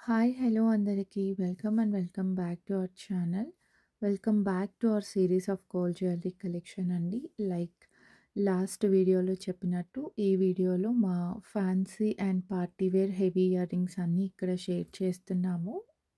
Hi hello అందరికీ welcome and welcome back to our channel welcome back to our series of gold jewellery collection అండి like last వీడియోలో చెప్పినట్టు ఈ వీడియోలో మా fancy and party wear heavy earrings అన్నీ ఇక్కడ షేర్ చేస్తున్నాము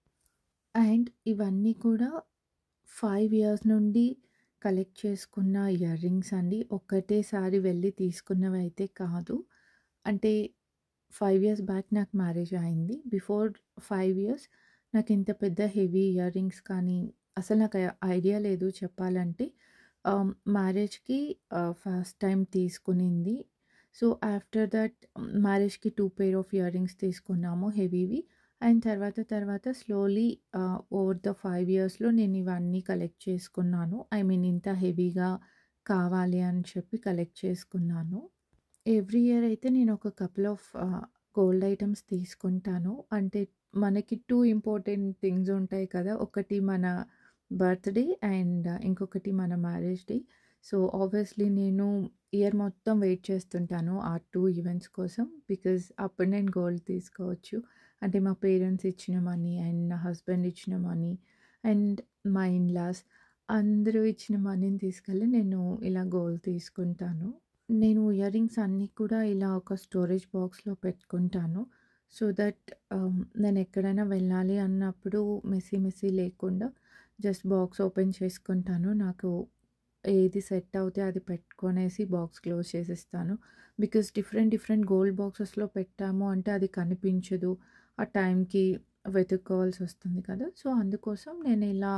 అండ్ ఇవన్నీ కూడా ఫైవ్ ఇయర్స్ నుండి కలెక్ట్ చేసుకున్న ఇయర్ రింగ్స్ అండి ఒక్కటేసారి వెళ్ళి తీసుకున్నవి అయితే కాదు అంటే ఫైవ్ ఇయర్స్ బ్యాక్ నాకు మ్యారేజ్ అయింది బిఫోర్ ఫైవ్ ఇయర్స్ నాకు ఇంత పెద్ద హెవీ ఇయర్ రింగ్స్ కానీ అసలు నాకు ఐడియా లేదు చెప్పాలంటే మ్యారేజ్కి ఫస్ట్ టైం తీసుకునింది సో ఆఫ్టర్ దట్ మ్యారేజ్కి two pair of earrings తీసుకున్నాము హెవీవి అండ్ తర్వాత తర్వాత స్లోలీ ఓవర్ ద ఫైవ్ ఇయర్స్లో నేను ఇవన్నీ కలెక్ట్ చేసుకున్నాను ఐ మీన్ ఇంత హెవీగా కావాలి అని చెప్పి కలెక్ట్ చేసుకున్నాను ఎవ్రీ ఇయర్ అయితే నేను ఒక కపుల్ ఆఫ్ గోల్డ్ ఐటమ్స్ తీసుకుంటాను అంటే మనకి టూ ఇంపార్టెంట్ థింగ్స్ ఉంటాయి కదా ఒకటి మన బర్త్డే అండ్ ఇంకొకటి మన మ్యారేజ్ డే సో ఆబ్వియస్లీ నేను ఇయర్ మొత్తం వెయిట్ చేస్తుంటాను ఆ టూ ఈవెంట్స్ కోసం బికాజ్ అప్పుడు నేను గోల్డ్ తీసుకోవచ్చు అంటే మా పేరెంట్స్ ఇచ్చిన మనీ అండ్ నా హస్బెండ్ ఇచ్చిన మనీ అండ్ మా ఇన్లాస్ అందరూ ఇచ్చిన మనీని తీసుకెళ్ళి నేను ఇలా గోల్డ్ తీసుకుంటాను నేను ఇయర్ రింగ్స్ అన్నీ కూడా ఇలా ఒక స్టోరేజ్ బాక్స్లో పెట్టుకుంటాను సో దట్ నేను ఎక్కడైనా వెళ్ళాలి అన్నప్పుడు మెస్సీ మెస్సీ లేకుండా జస్ట్ బాక్స్ ఓపెన్ చేసుకుంటాను నాకు ఏది సెట్ అవుతే అది పెట్టుకొనేసి బాక్స్ క్లోజ్ చేసేస్తాను బికాస్ డిఫరెంట్ డిఫరెంట్ గోల్డ్ బాక్సెస్లో పెట్టాము అంటే అది కనిపించదు ఆ టైంకి వెతుక్కోవాల్సి వస్తుంది కదా సో అందుకోసం నేను ఇలా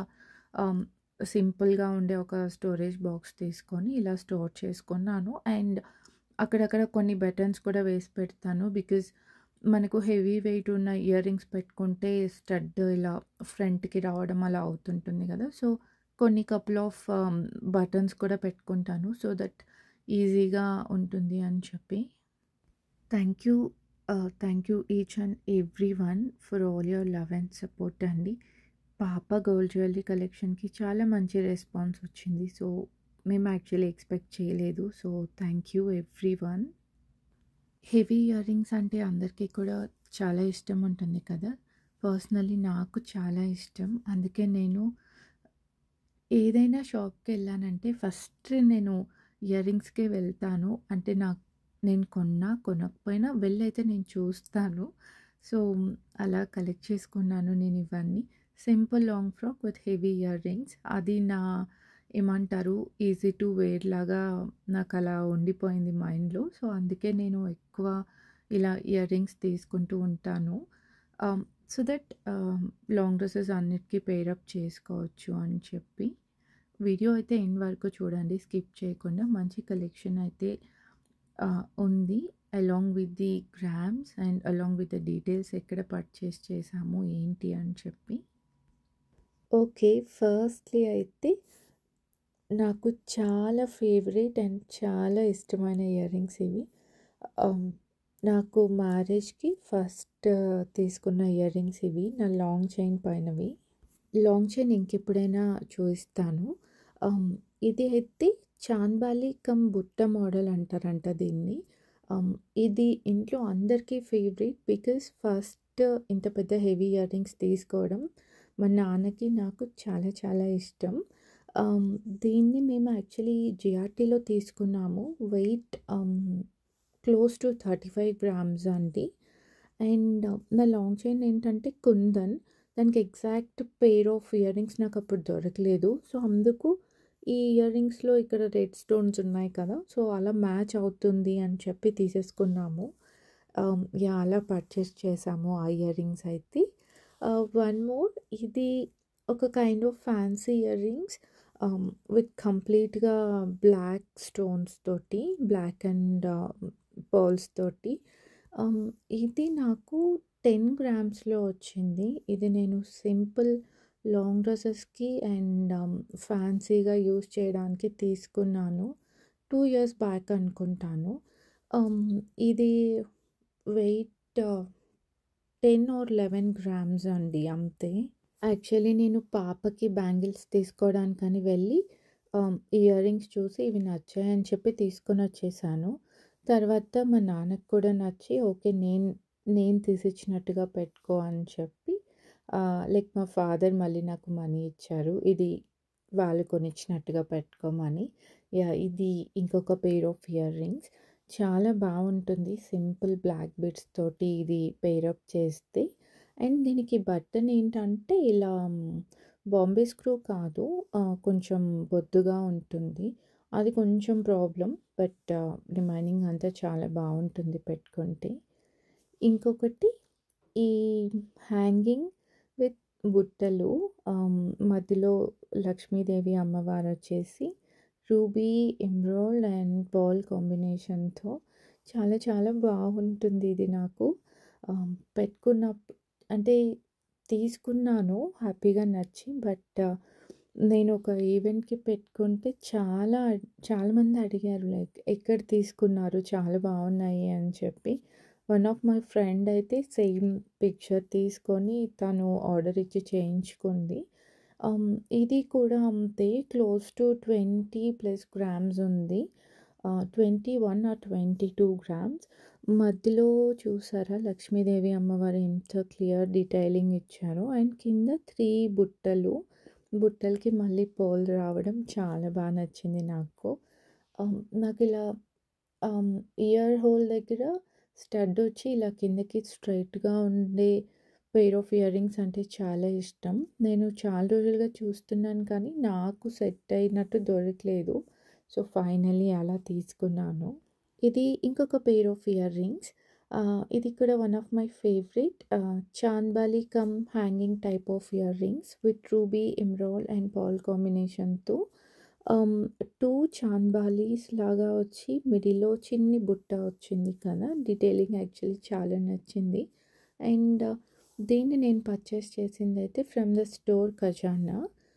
సింపుల్గా ఉండే ఒక స్టోరేజ్ బాక్స్ తీసుకొని ఇలా స్టోర్ చేసుకున్నాను అండ్ అక్కడక్కడ కొన్ని బటన్స్ కూడా వేసి పెడతాను బికాజ్ మనకు హెవీ వెయిట్ ఉన్న ఇయర్ రింగ్స్ పెట్టుకుంటే స్టడ్ ఇలా ఫ్రంట్కి రావడం అలా అవుతుంటుంది కదా సో కొన్ని కపుల్ ఆఫ్ బటన్స్ కూడా పెట్టుకుంటాను సో దట్ ఈజీగా ఉంటుంది అని చెప్పి thank you thank you each and every one for all your love and support అండి పాప గోల్డ్ జ్యువెలరీ కలెక్షన్కి చాలా మంచి రెస్పాన్స్ వచ్చింది సో మేము యాక్చువల్లీ ఎక్స్పెక్ట్ చేయలేదు so thank you every one heavy earrings అంటే అందరికీ కూడా చాలా ఇష్టం ఉంటుంది కదా పర్సనలీ నాకు చాలా ఇష్టం అందుకే నేను ఏదైనా షాప్కి వెళ్ళానంటే ఫస్ట్ నేను ఇయర్ రింగ్స్కే వెళ్తాను అంటే నాకు నేను కొన్నా కొనకపోయినా వెళ్ళైతే నేను చూస్తాను సో అలా కలెక్ట్ చేసుకున్నాను నేను ఇవన్నీ simple long frock with heavy earrings అది నా ఏమంటారు ఈజీ టు వేర్ లాగా నాకు అలా ఉండిపోయింది మైండ్లో సో అందుకే నేను ఎక్కువ ఇలా ఇయర్ రింగ్స్ తీసుకుంటూ ఉంటాను సో దట్ లాంగ్ డ్రెస్సెస్ అన్నిటికీ పేరప్ చేసుకోవచ్చు అని చెప్పి వీడియో అయితే ఎండ్ వరకు చూడండి స్కిప్ చేయకుండా మంచి కలెక్షన్ అయితే ఉంది along with the grams and along with the details ఎక్కడ పర్చేస్ చేసాము ఏంటి అని చెప్పి ఓకే ఫస్ట్లీ అయితే నాకు చాలా ఫేవరెట్ అండ్ చాలా ఇష్టమైన ఇయర్ రింగ్స్ ఇవి నాకు మ్యారేజ్కి ఫస్ట్ తీసుకున్న ఇయర్ రింగ్స్ ఇవి నా లాంగ్ చైన్ పైనవి లాంగ్ చైన్ ఇంకెప్పుడైనా చూపిస్తాను ఇది అయితే చాంద్బాలి కమ్ బుట్ట మోడల్ అంటారంట దీన్ని ఇది ఇంట్లో అందరికీ ఫేవరెట్ బికాస్ ఫస్ట్ ఇంత పెద్ద హెవీ ఇయర్ రింగ్స్ తీసుకోవడం మా నాన్నకి నాకు చాలా చాలా ఇష్టం దీన్ని మేము యాక్చువల్లీ జిఆర్టీలో తీసుకున్నాము weight close to thirty five grams అండి అండ్ నా లాంగ్ చైన్ ఏంటంటే కుందన్ దానికి exact pair of earrings నాకు అప్పుడు దొరకలేదు సో అందుకు ఈ ఇయర్ రింగ్స్లో ఇక్కడ రెడ్ స్టోన్స్ ఉన్నాయి కదా సో అలా మ్యాచ్ అవుతుంది అని చెప్పి తీసేసుకున్నాము యా అలా పర్చేస్ చేసాము ఆ ఇయర్ రింగ్స్ అయితే వన్ మోర్ ఇది ఒక kind of fancy earrings with కంప్లీట్గా బ్లాక్ స్టోన్స్ తోటి బ్లాక్ అండ్ పర్ల్స్ తోటి ఇది నాకు టెన్ గ్రామ్స్లో వచ్చింది ఇది నేను సింపుల్ లాంగ్ డ్రెస్సెస్కి అండ్ ఫ్యాన్సీగా యూస్ చేయడానికి తీసుకున్నాను టూ ఇయర్స్ బ్యాక్ అనుకుంటాను ఇది weight ten or eleven grams అండి అంతే యాక్చువల్లీ నేను పాపకి బ్యాంగిల్స్ తీసుకోవడానికని వెళ్ళి ఇయర్ రింగ్స్ చూసి ఇవి నచ్చాయని చెప్పి తీసుకొని వచ్చేసాను తర్వాత మా నాన్నకు కూడా నచ్చి ఓకే నేను నేను తీసిచ్చినట్టుగా పెట్టుకో అని చెప్పి ఆహ్, లైక్ మా ఫాదర్ మళ్ళీ నాకు మనీ ఇచ్చారు. ఇది వాళ్ళు కొనిచ్చినట్టుగా పెట్టుకోమని. యాహ్! ఇది ఇంకొక పెయిర్ ఆఫ్ ఇయర్ రింగ్స్. చాలా బావుంటుంది. సింపుల్ బ్లాక్ బీడ్స్ తోటి ఇది పెయిర్ అప్ చేస్తే. అండ్ దీనికి బటన్ ఏంటంటే ఇలా బాంబే స్క్రూ కాదు. ఆహ్, కొంచెం బొద్దుగా ఉంటుంది. అది కొంచెం ప్రాబ్లమ్. బట్ రిమైనింగ్ అంతా చాలా బావుంటుంది పెట్టుకుంటే. ఇంకొకటి ఈ హ్యాంగింగ్ విత్ బుట్టలు ఆహ్, మధ్యలో లక్ష్మీదేవి అమ్మవారొచ్చేసి రూబీ, ఎమరాల్డ్ అండ్ పర్ల్ కాంబినేషన్‌తో చాలా చాలా బాగుంటుంది ఇది నాకు. ఆహ్, పెట్టుకున్నప్ అంటే తీసుకున్నాను హ్యాపీగా నచ్చి. బట్ నేను ఒక ఈవెంట్‌కి పెట్టుకుంటే చాలా చాలామంది అడిగారు లైక్ ఎక్కడ తీసుకున్నారు? చాలా బాగున్నాయి అని చెప్పి. వన్ ఆఫ్ మై ఫ్రెండ్ అయితే సేమ్ పిక్చర్ తీసుకొని తను ఆర్డర్ ఇచ్చి చేయించుకుంది. ఆహ్, ఇది కూడా అంతే క్లోజ్ టు 20 ప్లస్ గ్రామ్స్ ఉంది. ఆహ్, 21 ఆర్ 22 గ్రామ్స్. మధ్యలో చూసారా లక్ష్మీదేవి అమ్మవారు ఎంత క్లియర్ డీటెయిలింగ్ ఇచ్చారో. అండ్ కింద 3 బుట్టలు. బుట్టలకి మళ్ళీ పర్ల్ రావడం చాలా బా నచ్చింది నాకు. ఆహ్, నాకిలా ఆహ్, ఇయర్ హోల్ దగ్గర స్టడ్ వచ్చి ఇలా కిందకి స్ట్రెయిట్‌గా ఉండే పెయిర్ ఆఫ్ ఇయర్ రింగ్స్ అంటే చాలా ఇష్టం. నేను చాలా రోజులుగా చూస్తున్నాను కానీ నాకు సెట్ అయినట్టు దొరకలేదు. సో, ఫైనల్లీ అలా తీసుకున్నాను. ఇది ఇంకొక పెయిర్ ఆఫ్ ఇయర్ రింగ్స్. ఆహ్, ఇది కూడా one of my favourite ah, chandbali cum hanging type of earrings with ruby, emerald and pearl కాంబినేషన్‌తో ఆహ్, 2 చాంద్బాలీస్ లాగా వచ్చి మిడిల్‌లో చిన్ని బుట్ట వచ్చింది కదా! డీటెయిలింగ్ యాక్చువల్లీ చాలా నచ్చింది. అండ్ దీన్ని నేను పర్చేస్ చేసిందైతే ఫ్రమ్ ద స్టోర్ ఖజానా.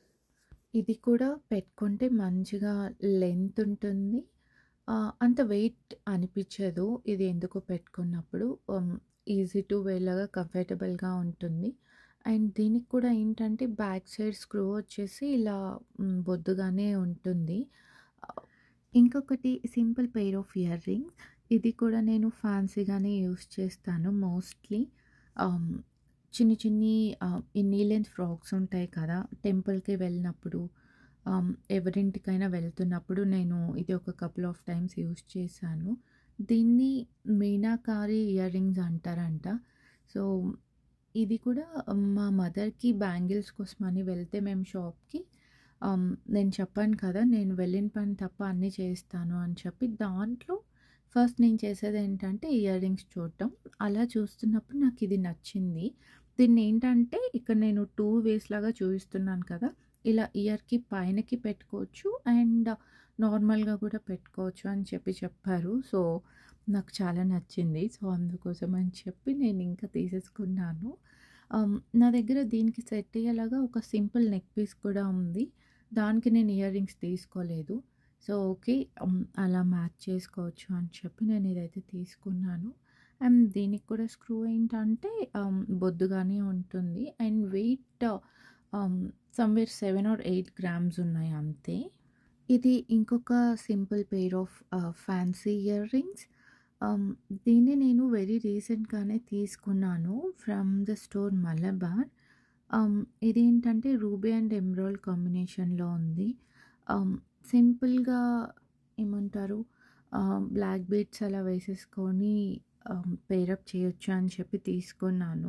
ఇది కూడా పెట్టుకుంటే మంచిగా లెంత్ ఉంటుంది. ఆహ్, అంత వెయిట్ అనిపించదు. ఇది ఎందుకో పెట్టుకున్నప్పుడు. ఆహ్, ఈజీ టు వేర్ లాగా కంఫర్టబుల్‌గా ఉంటుంది. అండ్ దీనికి కూడా ఏంటంటే బ్యాక్ సైడ్ స్క్రూ వచ్చేసి ఇలా హ్మ్, బొద్దుగానే ఉంటుంది. ఆహ్, ఇంకొకటి simple pair of earrings. ఇది కూడా నేను ఫ్యాన్సీగానే యూజ్ చేస్తాను మోస్ట్‌లీ. ఆహ్, చిన్ని చిన్ని ఆహ్, ఈ నీ లెంత్ ఫ్రాక్స్ ఉంటాయి కదా! టెంపుల్‌కి వెళ్ళినప్పుడు ఆహ్, ఎవరింటికైనా వెళ్తున్నప్పుడు నేను ఇది ఒక కపుల్ ఆఫ్ టైమ్స్ యూజ్ చేశాను. దీన్ని మీనాకారి ఇయర్ రింగ్స్ అంటారంట. సో, ఇది కూడా మా మదర్‌కి బ్యాంగిల్స్ కోసమని వెళ్తే మేము షాప్‌కి ఆహ్, నేను చెప్పాను కదా! నేను వెళ్ళిన పని తప్ప అన్నీ చేస్తాను అని చెప్పి దాంట్లో ఫస్ట్ నేను చేసేదేంటంటే ఇయర్ రింగ్స్ చూడటం. అలా చూస్తున్నప్పుడు నాకిది నచ్చింది. దీన్నేంటంటే ఇక్కడ నేను 2 వేస్ లాగా చూపిస్తున్నాను కదా! ఇలా ఇయర్‌కి పైనకి పెట్టుకోవచ్చు. అండ్ నార్మల్‌గా కూడా పెట్టుకోవచ్చు అని చెప్పి చెప్పారు. సో, నాకు చాలా నచ్చింది. సో, అందుకోసం అని చెప్పి నేను ఇంకా తీసేసుకున్నాను. ఆహ్, నా దగ్గర దీనికి సెట్ అయ్యేలాగా ఒక సింపుల్ నెక్ పీస్ కూడా ఉంది. దానికి నేను ఇయర్ రింగ్స్ తీసుకోలేదు. So, okay. హ్మ్, అలా మ్యాచ్ చేసుకోవచ్చు అని చెప్పి నేను ఇదైతే తీసుకున్నాను. అండ్ దీనికి కూడా స్క్రూ ఏంటంటే ఆహ్, బొద్దుగానే ఉంటుంది. And weight ah, somewhere 7 or 8 grams ఉన్నాయి అంతే. ఇది ఇంకొక simple pair of ah, fancy earrings. Ah, దీన్ని నేను వెరీ రీసెంట్‌గానే తీసుకున్నాను ఫ్రమ్ ద స్టోర్ మలబార్. ఆహ్, ఇదేంటంటే రూబీ అండ్ ఎమరాల్డ్ కాంబినేషన్‌లో ఉంది. ఆహ్, సింపుల్‌గా ఏమంటారు ఆహ్, బ్లాక్ బీడ్స్ అలా వేసేసుకొని ఆహ్, పెయిర్ అప్ చేయొచ్చు అని చెప్పి తీసుకున్నాను.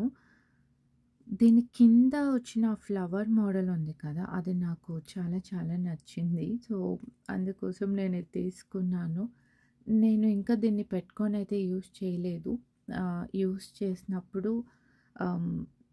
దీని కింద వచ్చిన ఫ్లవర్ మోడల్ ఉంది కదా! అది నాకు చాలా చాలా నచ్చింది. సో, అందుకోసం నేను ఇది తీసుకున్నాను. నేను ఇంకా దీన్ని పెట్టుకొనైతే యూజ్ చేయలేదు. ఆహ్, యూజ్ చేసినప్పుడు ఆహ్,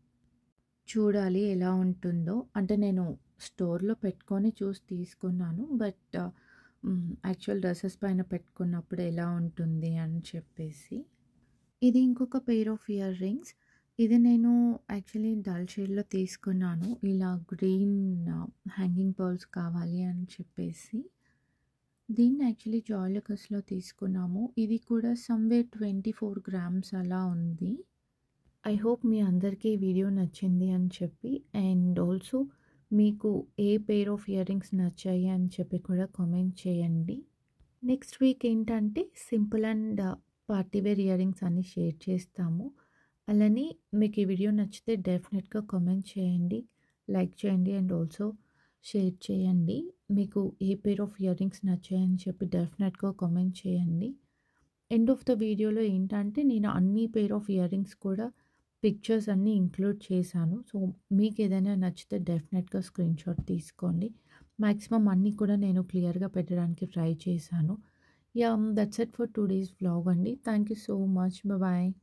చూడాలి ఎలా ఉంటుందో. అంటే నేను స్టోర్‌లో పెట్టుకొని చూసి తీసుకున్నాను. బట్ హ్మ్, యాక్చువల్ డ్రెసెస్ పైన పెట్టుకున్నప్పుడు ఎలా ఉంటుంది అని చెప్పేసి. ఇది ఇంకొక పెయిర్ ఆఫ్ ఇయర్ రింగ్స్. ఇది నేను యాక్చువల్లీ డల్ షేడ్‌లో తీసుకున్నాను. ఇలా గ్రీన్ హ్యాంగింగ్ పర్ల్స్ కావాలి అని చెప్పేసి. దీన్ని యాక్చువల్లీ జాయ్‌లుకాస్‌లో తీసుకున్నాము. ఇది కూడా సమ్‌వేర్ 24 గ్రామ్స్ అలా ఉంది. ఐ హోప్ మీ అందరికీ ఈ వీడియో నచ్చింది అని చెప్పి అండ్ ఆల్సో మీకు ఏ పెయిర్ ఆఫ్ ఇయర్ రింగ్స్ నచ్చాయి అని చెప్పి కూడా కామెంట్ చేయండి. నెక్స్ట్ వీక్ ఏంటంటే simple and party wear earrings అన్నీ షేర్ చేస్తాము. అలానే మీకు ఈ వీడియో నచ్చితే డెఫినెట్‌గా కామెంట్ చేయండి. లైక్ చేయండి అండ్ ఆల్సో షేర్ చేయండి. మీకు ఏ పెయిర్ ఆఫ్ ఇయర్ రింగ్స్ నచ్చాయని చెప్పి డెఫినెట్‌గా కామెంట్ చేయండి. ఎండ్ ఆఫ్ ద వీడియోలో ఏంటంటే నేను అన్ని పెయిర్ ఆఫ్ ఇయర్ రింగ్స్ కూడా పిక్చర్స్ అన్నీ ఇంక్లూడ్ చేశాను. సో, మీకేదైనా నచ్చితే డెఫినెట్‌గా స్క్రీన్‌షాట్ తీసుకోండి. మాక్సిమం అన్నీ కూడా నేను క్లియర్‌గా పెట్టడానికి ట్రై చేశాను. Yeah! That's it for today's vlog అండి. Thank you so much. Bye.